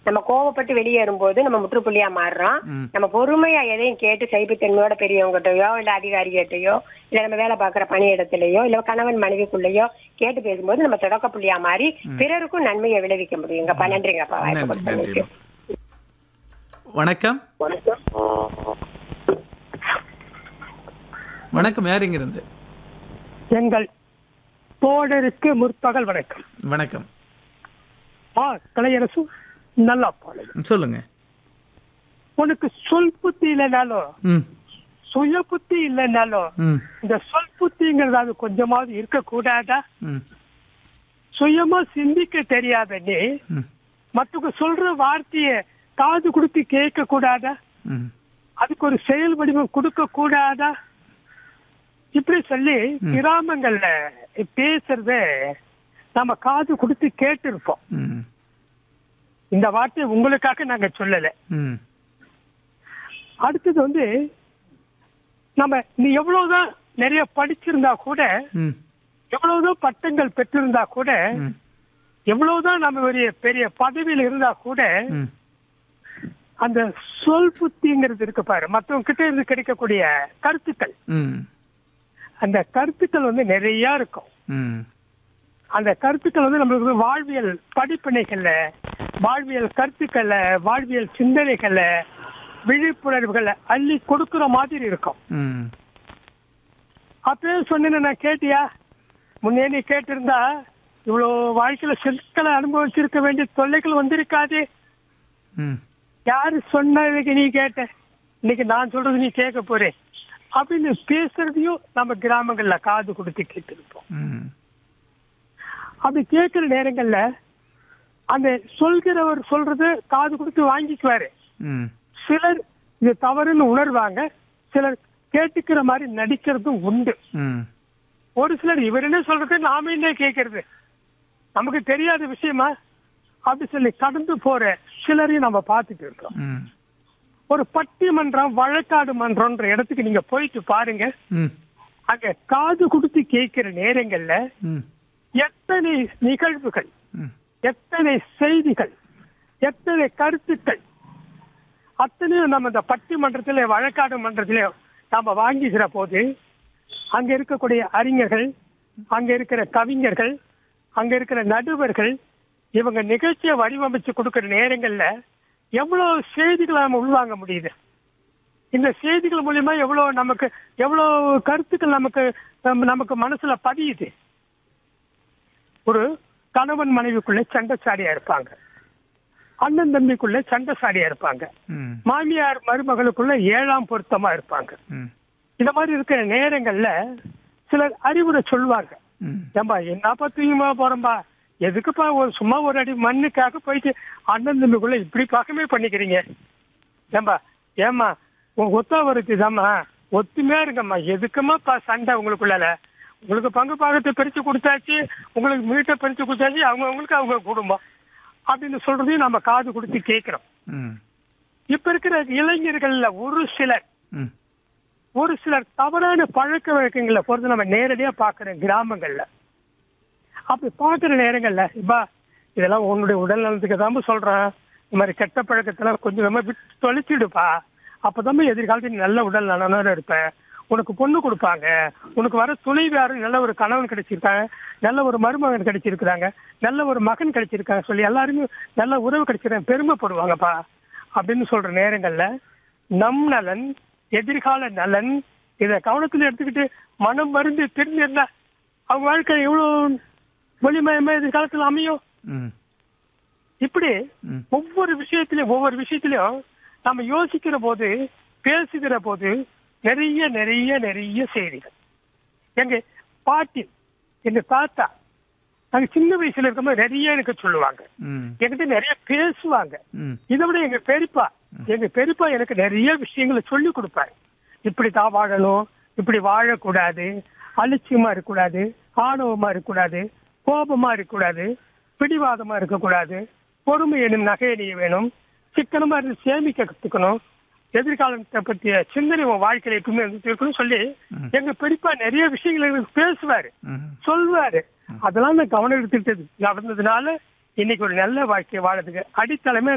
நம்ம கோவப்பட்டு வெளியேறும்போது நம்ம முற்றுப்புள்ளியா மாறுறோம் ம். நம்ம பொறுமையா எதையும் கேட்டு சைப்புத்தன்மையோட பெரியவங்ககிட்டயோ இல்ல அதிகாரிகிட்டயோ இல்ல நம்ம வேலை பார்க்குற பணியிடத்திலேயோ இல்ல கணவன் மனைவிக்குள்ளேயோ கேட்டு பேசும்போது நம்ம தொடக்க புள்ளியா மாறி பிறருக்கும் நன்மையை விளைவிக்க முடியுங்கப்பா நன்றிங்கப்பா வாய்ப்பு நன்றி கொடுத்ததுக்கு. நன்றிம்மா வணக்கம் வணக்கம் யார் இங்கிருந்து எங்கள் தோழருக்கு முற்பகல் வணக்கம் வணக்கம் ஆ கலையரசு நல்லா பாடுங்க ம், சொல்லுங்க உனக்கு சொல் புத்தி இல்லைனாலும் ம் சுய புத்தி இல்லைனாலும் ம் இந்த சொல் புத்திங்கிறது அது கொஞ்சமாவது இருக்கக்கூடாதா ம் சுயமா சிந்திக்க தெரியாத நீ ம் மற்றவங்க சொல்ற வார்த்தைய காது கொடுத்து கேட்க கூடாதா ம் அதுக்கு ஒரு செயல் வடிவம் கொடுக்க கூடாதா இப்படி சொல்லி கிராமங்கள்ல பேசுறத நம்ம காது கொடுத்து கேட்டு இருப்போம் ம் இந்த வார்த்தை உங்களுக்காக நாங்க சொல்லல ம் அடுத்தது வந்து நம்ம நீ எவ்வளவுதான் நிறைய படிச்சிருந்தா கூட ம் எவ்வளவுதான் பட்டங்கள் பெற்றிருந்தா கூட ம் எவ்வளவுதான் நம்ம ஒரு பெரிய பதவியில் இருந்தா கூட ம் அந்த சொல் புத்திங்கிறது இருக்கு பாரு மத்தவங்க கிட்ட இருந்து கிடைக்கக்கூடிய கருத்துக்கள் ம் அந்த கருத்துக்கள் வந்து நிறைய இருக்கும் ம் அந்த கருத்துக்கள் வந்து நம்மளுக்கு வந்து வாழ்வியல் படிப்பினைகள்ல வாழ்வியல் கருத்துக்கள்ல வாழ்வியல் சிந்தனைகள்ல விழிப்புணர்வுகளை அள்ளி கொடுக்கிற மாதிரி இருக்கும் ம் அப்பவே சொன்னேன்னு நான் கேட்டியா முன்னே நீ கேட்டிருந்தா இவ்வளவு வாழ்க்கையில சிக்கலை அனுபவிச்சிருக்க வேண்டிய தொல்லைகள் வந்திருக்காது ம் யாரு சொன்னதுக்கு நீ கேட்ட இன்னைக்கு நான் சொல்றது நீ கேட்க போறே அப்படின்னு பேசுறதையும் நம்ம கிராமங்கள்ல காது கொடுத்து கேட்டிருப்போம் ம் அப்படி கேட்கிற நேரங்கள்ல அந்த சொல்கிறவர் சொல்றது காது கொடுத்து வாங்கிக்குவாரு ம் சிலர் இது தவறுன்னு உணர்வாங்க சிலர் கேட்டுக்கிற மாதிரி நடிக்கிறதும் உண்டு ம் ஒரு சிலர் இவர் என்ன சொல்றது நாம என்ன கேட்கறது நமக்கு தெரியாத விஷயமா அப்படி சொல்லி கடந்து போற சிலரையும் நம்ம பார்த்துட்டு இருக்கோம் ம் ஒரு பட்டிமன்றம் வழக்காடு மன்றம்ன்ற இடத்துக்கு நீங்க போயிட்டு பாருங்க ம் அங்க காது கொடுத்து கேட்கிற நேரங்கள்ல ம் எத்தனை நிகழ்வுகள் ம் எத்தனை செய்திகள் எத்தனை கருத்துக்கள் அத்தனையும் நம்ம இந்த பட்டிமன்றத்திலே வழக்காடு மன்றத்திலே நாம வாங்கிக்கிற போது அங்க இருக்கக்கூடிய அறிஞர்கள் அங்க இருக்கிற கவிஞர்கள் அங்க இருக்கிற நடுவர்கள் இவங்க நிகழ்ச்சியை வடிவமைச்சு கொடுக்கிற நேரங்கள்ல எவ்வளவு செய்திகளை நம்ம உள்வாங்க முடியுது இந்த செய்திகள் மூலியமா எவ்வளவு நமக்கு எவ்வளவு கருத்துக்கள் நமக்கு நம்ம- நமக்கு மனசுல பதியுது ஒரு கணவன் மனைவிக்குள்ள சண்டைச்சாடியா இருப்பாங்க அண்ணன் தம்பிக்குள்ள சண்டைச்சாடியா இருப்பாங்க ம் மாமியார் மருமகளுக்குள்ள ஏழாம் பொருத்தமா இருப்பாங்க ம் இந்த மாதிரி இருக்கிற நேரங்கள்ல சிலர் அறிவுரை சொல்லுவாங்க ம் ஏம்பா என்னப்பா தூயமா போறோம்பா எதுக்குப்பா ஒரு சும்மா ஒரு அடி மண்ணுக்காக போயிட்டு அண்ணன் தம்பிக்குள்ள இப்படி பக்கமே பண்ணிக்கிறீங்க ஏம்பா ஏம்மா உன் ஒத்தா வருதுதாம்மா ஒத்துமையா இருங்கம்மா எதுக்குமாப்பா சண்டை உங்களுக்குள்ளால உங்களுக்கு பங்கு பாகத்தை பிரிச்சு கொடுத்தாச்சு உங்களுக்கு மீட்டை பிரிச்சு கொடுத்தாச்சு அவங்க அவங்களுக்கு அவங்க குடும்பம் அப்படின்னு சொல்றதையும் நம்ம காது கொடுத்து கேட்கிறோம் ம் இப்ப இருக்கிற இளைஞர்கள்ல ஒரு சிலர் ம் ஒரு சிலர் தவறான பழக்க வழக்கங்களை பொறுத்து நம்ம நேரடியா பாக்குறோம் கிராமங்கள்ல அப்படி பாக்குற நேரங்கள்ல இப்பா இதெல்லாம் உன்னுடைய உடல் நலத்துக்கு தான் சொல்றேன் இந்த மாதிரி கெட்ட பழக்கத்தெல்லாம் கொஞ்சம் நம்ம விட்டு தொலைச்சிடுப்பா அப்பதான் எதிர்காலத்தில் நீ நல்ல உடல் நலனோட இருப்ப உனக்கு பொண்ணு கொடுப்பாங்க உனக்கு வர துணைவியாரும் நல்ல ஒரு கணவன் கிடைச்சிருக்காங்க நல்ல ஒரு மருமகன் கிடைச்சிருக்கிறாங்க நல்ல ஒரு மகன் கிடைச்சிருக்காங்க சொல்லி எல்லாருமே நல்ல உறவு கிடைச்சிருக்காங்க பெருமைப்படுவாங்கப்பா அப்படின்னு சொல்ற நேரங்கள்ல நம் நலன் எதிர்கால நலன் இத கவனத்துல எடுத்துக்கிட்டு மனம் மருந்து தெரிஞ்சிருந்தா அவங்க வாழ்க்கை எவ்வளவு ஒளிமயமா எதிர்காலத்துல அமையும் ம் இப்படி ம். ஒவ்வொரு விஷயத்திலயும் ஒவ்வொரு விஷயத்திலயும் நம்ம யோசிக்கிற போது பேசுகிற போது நிறைய நிறைய நிறைய செய்திகள் எங்க பாட்டி எங்க தாத்தா நாங்க சின்ன வயசுல இருக்கும்போது நிறைய எனக்கு சொல்லுவாங்க ம் என்கிட்ட நிறைய பேசுவாங்க ம் இதை விட எங்க பெரியப்பா எங்க பெரியப்பா எனக்கு நிறைய விஷயங்களை சொல்லி கொடுப்பாரு இப்படி தான் வாழணும் இப்படி வாழக்கூடாது அலட்சியமா இருக்கக்கூடாது ஆணவமா இருக்கக்கூடாது கோபமா இருக்கக்கூடாது பிடிவாதமா இருக்கக்கூடாது பொறுமை எனும் நகையணிய வேணும் சிக்கனமா இருந்து சேமிக்க கத்துக்கணும் எதிர்காலத்தை பற்றிய சிந்தனை உன் வாழ்க்கையில எப்பவுமே இருந்துட்டு இருக்கணும்னு சொல்லி எங்க பெரியப்பா நிறைய விஷயங்களை எனக்கு பேசுவாரு ம் சொல்வாரு அதெல்லாம் நான் கவனம் எடுத்துக்கிட்டது நடந்ததுனால இன்னைக்கு ஒரு நல்ல வாழ்க்கையை வாழறதுக்கு அடித்தளமே